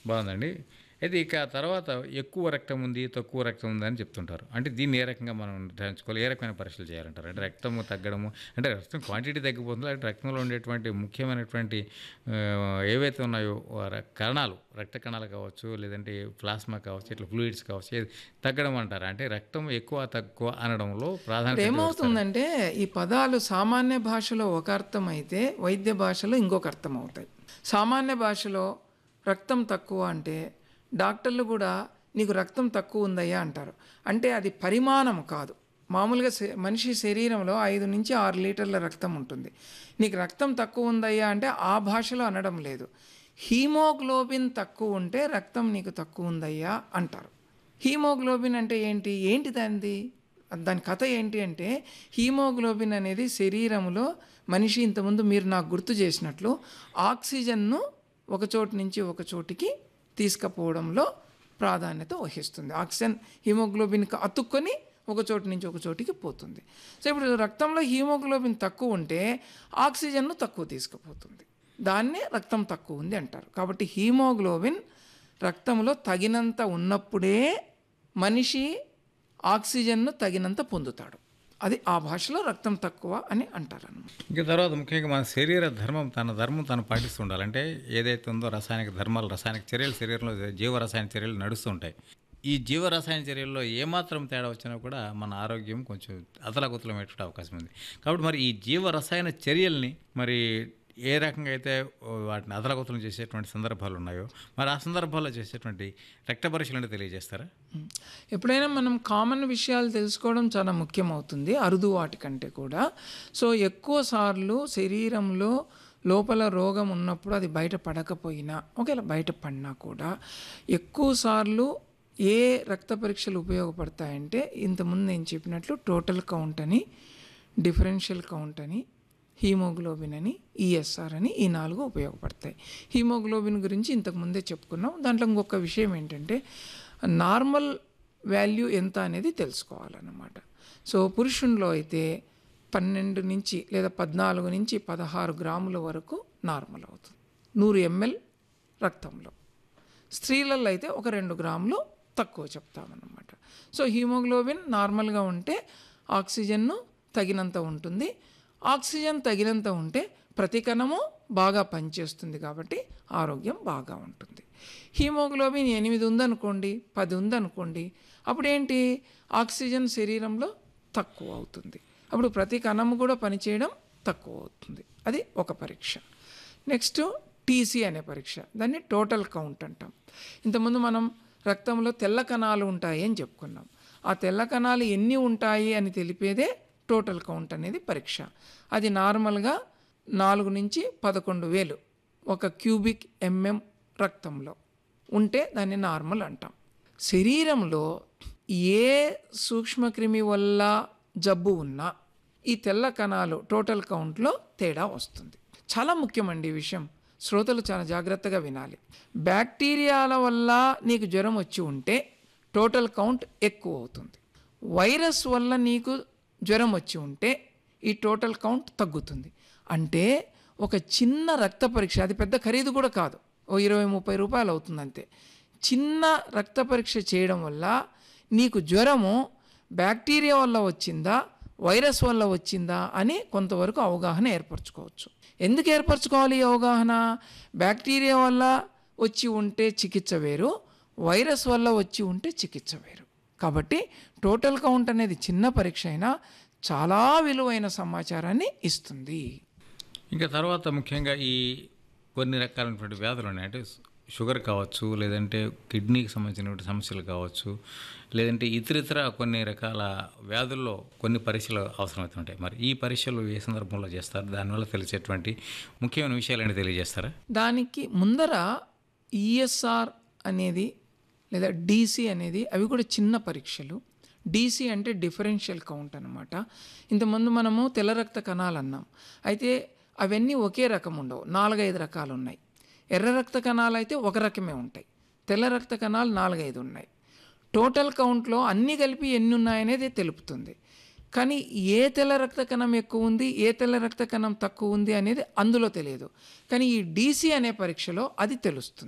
బాగుందండి అయితే ఇక తర్వాత ఎక్కువ రక్తం ఉంది తక్కువ రక్తం ఉంది అని చెప్తుంటారు అంటే దీన్ని ఏ రకంగా మనం నిర్ధారించుకోవాలి ఏ రకమైన పరీక్షలు చేయాలంటారు అంటే రక్తం తగ్గడము అంటే రక్తం క్వాంటిటీ తగ్గిపోతుందో అంటే రక్తంలో ఉండేటువంటి ముఖ్యమైనటువంటి ఆ, ఏవైతే ఉన్నాయో ఆ ర- కణాలు రక్త కణాలు కావచ్చు లేదంటే ప్లాస్మా కావచ్చు ఇట్లా ఫ్లూయిడ్స్ కావచ్చు ఏది తగ్గడం అంటారు అంటే రక్తం ఎక్కువ తక్కువ అనడంలో ప్రాధాన్యత ఏమవుతుందంటే ఈ పదాలు సామాన్య భాషలో ఒక అర్థం అయితే వైద్య భాషలో ఇంకొక అర్థం అవుతాయి సామాన్య భాషలో రక్తం తక్కువ అంటే డాక్టర్లు కూడా నీకు రక్తం తక్కువ ఉందయ్యా అంటారు అంటే అది పరిమాణం కాదు మామూలుగా శ- మనిషి శరీరంలో ఐదు నుంచి ఆరు లీటర్ల రక్తం ఉంటుంది నీకు రక్తం తక్కువ ఉందయ్యా అంటే ఆ భాషలో అనడం లేదు హీమోగ్లోబిన్ తక్కువ ఉంటే రక్తం నీకు తక్కువ ఉందయ్యా అంటారు హీమోగ్లోబిన్ అంటే ఏంటి ఏంటి దానిది దాని కథ ఏంటి అంటే హీమోగ్లోబిన్ అనేది శరీరంలో మనిషి ఇంతకుముందు మీరు నాకు గుర్తు చేసినట్లు ఆక్సిజన్ను ఒక చోటు నుంచి ఒక చోటికి తీసుకుపోవడంలో ప్రాధాన్యత వహిస్తుంది ఆక్సిజన్ హీమోగ్లోబిన్కి అతుక్కొని ఒక చోటు నుంచి ఒక చోటికి పోతుంది సో ఇప్పుడు రక్తంలో హీమోగ్లోబిన్ తక్కువ ఉంటే ఆక్సిజన్ను తక్కువ తీసుకుపోతుంది దాన్నే రక్తం తక్కువ ఉంది అంటారు కాబట్టి హీమోగ్లోబిన్ రక్తంలో తగినంత ఉన్నప్పుడే మనిషి ఆక్సిజన్ను తగినంత పొందుతాడు అది ఆ భాషలో రక్తం తక్కువ అని అంటారు అన్నమాట ఇంకా తర్వాత ముఖ్యంగా మన శరీర ధర్మం తన ధర్మం తను పాటిస్తూ ఉండాలి అంటే ఏదైతే ఉందో రసాయనిక ధర్మాలు రసాయనిక చర్యలు శరీరంలో జీవ రసాయన చర్యలు నడుస్తుంటాయి ఈ జీవ రసాయన చర్యల్లో ఏమాత్రం తేడా వచ్చినా కూడా మన ఆరోగ్యం కొంచెం అతలాకుతలమయ్యేటువంటి అవకాశం ఉంది కాబట్టి మరి ఈ జీవ రసాయన చర్యల్ని మరి ఏ రకంగా అయితే వాటిని అతలాకుతలం చేసేటువంటి సందర్భాలు ఉన్నాయో మరి ఆ సందర్భాల్లో చేసేటువంటి రక్త పరీక్షలు అంటే తెలియజేస్తారా ఉం. ఎప్పుడైనా మనం కామన్ విషయాలు తెలుసుకోవడం చాలా ముఖ్యమవుతుంది అరుదు వాటికంటే కూడా సో ఎక్కువ సార్లు శరీరంలో లోపల రోగం ఉన్నప్పుడు అది బయట పడకపోయినా ఒకవేళ బయట పడినా కూడా ఎక్కువ సార్లు ఏ రక్త పరీక్షలు ఉపయోగపడతాయంటే ఇంతకుముందు నేను చెప్పినట్లు టోటల్ కౌంట్ అని డిఫరెన్షియల్ కౌంట్ అని హీమోగ్లోబిన్ అని ఈఎస్ఆర్ అని ఈ నాలుగు ఉపయోగపడతాయి హీమోగ్లోబిన్ గురించి ఇంతకు ముందే చెప్పుకున్నాం దాంట్లో ఇంకొక విషయం ఏంటంటే నార్మల్ వాల్యూ ఎంత అనేది తెలుసుకోవాలన్నమాట సో పురుషునిలో అయితే పన్నెండు నుంచి లేదా పద్నాలుగు నుంచి పదహారు గ్రాముల వరకు నార్మల్ అవుతుంది నూరు ఎంఎల్ రక్తంలో స్త్రీలలో అయితే ఒక రెండు గ్రాములు తక్కువ చెప్తామన్నమాట సో హీమోగ్లోబిన్ నార్మల్గా ఉంటే ఆక్సిజన్ను తగినంత ఉంటుంది ఆక్సిజన్ తగినంత ఉంటే ప్రతి కణము బాగా పనిచేస్తుంది కాబట్టి ఆరోగ్యం బాగా ఉంటుంది హీమోగ్లోబిన్ ఎనిమిది ఉందనుకోండి పది ఉందనుకోండి అప్పుడు ఏంటి ఆక్సిజన్ శరీరంలో తక్కువ అవుతుంది అప్పుడు ప్రతి కణము కూడా పనిచేయడం తక్కువ అవుతుంది అది ఒక పరీక్ష నెక్స్ట్ టీసీ అనే పరీక్ష దాన్ని టోటల్ కౌంట్ అంటాం ఇంతకుముందు మనం రక్తంలో తెల్ల కణాలు ఉంటాయి అని చెప్పుకున్నాం ఆ తెల్ల కణాలు ఎన్ని ఉంటాయి అని తెలిపేదే టోటల్ కౌంట్ అనేది పరీక్ష అది నార్మల్గా నాలుగు నుంచి పదకొండు వేలు ఒక క్యూబిక్ ఎంఎం రక్తంలో ఉంటే దాన్ని నార్మల్ అంటాం శరీరంలో ఏ సూక్ష్మక్రిమి వల్ల జబ్బు ఉన్నా ఈ తెల్ల కణాలు టోటల్ కౌంట్లో తేడా వస్తుంది చాలా ముఖ్యమండి ఈ విషయం శ్రోతలు చాలా జాగ్రత్తగా వినాలి బ్యాక్టీరియాల వల్ల నీకు జ్వరం వచ్చి ఉంటే టోటల్ కౌంట్ ఎక్కువ అవుతుంది వైరస్ వల్ల నీకు జ్వరం వచ్చి ఉంటే ఈ టోటల్ కౌంట్ తగ్గుతుంది అంటే ఒక చిన్న రక్త పరీక్ష అది పెద్ద ఖరీదు కూడా కాదు ఓ ఇరవై ముప్పై రూపాయలు అవుతుంది అంతే చిన్న రక్త పరీక్ష చేయడం వల్ల నీకు జ్వరము బ్యాక్టీరియా వల్ల వచ్చిందా వైరస్ వల్ల వచ్చిందా అని కొంతవరకు అవగాహన ఏర్పరచుకోవచ్చు ఎందుకు ఏర్పరచుకోవాలి ఈ అవగాహన బ్యాక్టీరియా వల్ల వచ్చి ఉంటే చికిత్స వేరు వైరస్ వల్ల వచ్చి ఉంటే చికిత్స వేరు కాబట్టి టోటల్ కౌంట్ అనేది చిన్న పరీక్ష అయినా చాలా విలువైన సమాచారాన్ని ఇస్తుంది ఇంకా తర్వాత ముఖ్యంగా ఈ కొన్ని రకాలైనటువంటి వ్యాధులు ఉన్నాయి అంటే షుగర్ కావచ్చు లేదంటే కిడ్నీకి సంబంధించినటువంటి సమస్యలు కావచ్చు లేదంటే ఇతరితర కొన్ని రకాల వ్యాధుల్లో కొన్ని పరీక్షలు అవసరమవుతుంటాయి మరి ఈ పరీక్షలు ఏ సందర్భంలో చేస్తారు దానివల్ల తెలిసేటువంటి ముఖ్యమైన విషయాలని తెలియజేస్తారా దానికి ముందర ఈఎస్ఆర్ అనేది లేదా డీసీ అనేది అవి కూడా చిన్న పరీక్షలు డీసీ అంటే డిఫరెన్షియల్ కౌంట్ అనమాట ఇంతకుముందు మనము తెల్ల రక్త కణాలు అన్నాం అయితే అవన్నీ ఒకే రకం ఉండవు నాలుగైదు రకాలు ఉన్నాయి ఎర్ర రక్త కణాలు అయితే ఒక రకమే ఉంటాయి తెల్ల రక్త కణాలు నాలుగైదు ఉన్నాయి టోటల్ కౌంట్లో అన్నీ కలిపి ఎన్ని ఉన్నాయనేది తెలుపుతుంది కానీ ఏ తెల్ల రక్త కణం ఎక్కువ ఉంది ఏ తెల్ల రక్త కణం తక్కువ ఉంది అనేది అందులో తెలియదు కానీ ఈ డీసీ అనే పరీక్షలో అది తెలుస్తుంది